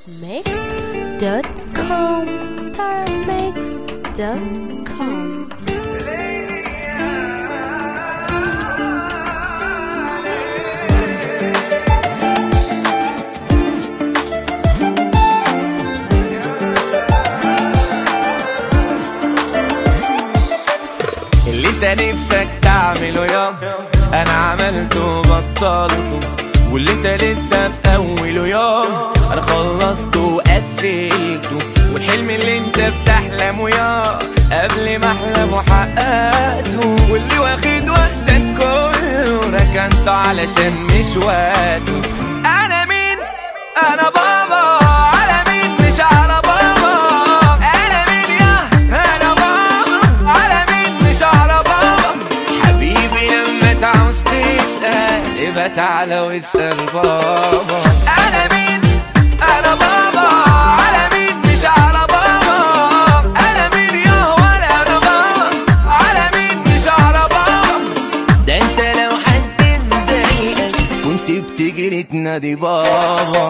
tarabmixed.com tarabmixed.com اللي انت نفسك تعمله يا انا عملته وبطلته واللي انت لسه في اوله يا انا خلصته وقفلته والحلم اللي انت بتحلمه يا قبل ما احلم وحققته واللي واخد وقتك كله ركنته علشان مش وقته انا مين انا بابا على مين مش على بابا انا مين يا انا بابا على مين مش على بابا حبيبي لما تعوز تسأل يبقى تعالى واسأل بابا انا مين انا بابا على مين مش على بابا انا مين يا ولا انا بابا على مين مش على بابا ده انت لو حد مضايقك كنت بتجري تنادي بابا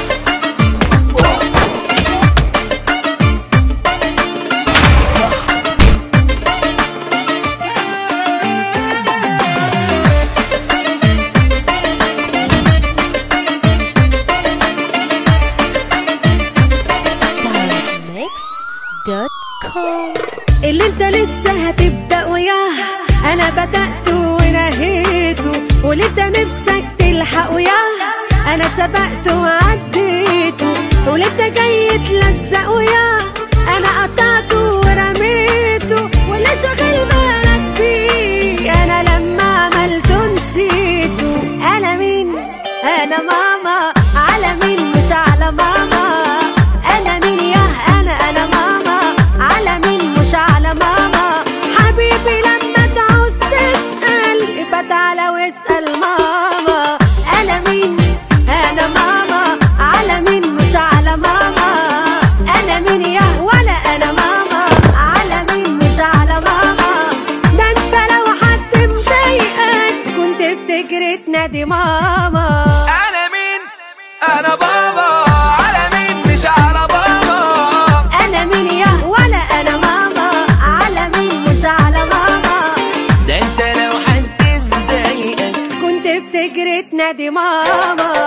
tarabmixed.com اللي انت لسه هتبدأ وياه انا بدأت ونهيته واللي انت نفسك تلحق وياه انا سبقت وعديته واللي انت جاي تلزق وياه انا قطعته ورميته واللي شاغل بالك بيه انا لما عملته نسيته انا مين انا ماما على مين مش على ماما انا مين ياه انا انا ماما على مين مش على ماما حبيبي لما تعوز تسأل يبقى تعالى واسأل ماما انا مين انا ماما على مين مش على ماما انا مين ياه ولا انا ماما على مين مش على ماما ده انت لو حد مضايقك كنت بتجري تنادي ماما انا مين انا بابا على مين مش على بابا انا مين يا ولا انا ماما على مين مش على ماما ده انت لو حد مضايقك كنت بتجري تنادي ماما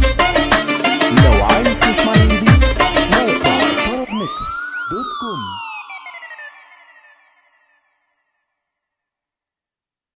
لو عايز تسمع جديد موقع طرب ميكس دوت كوم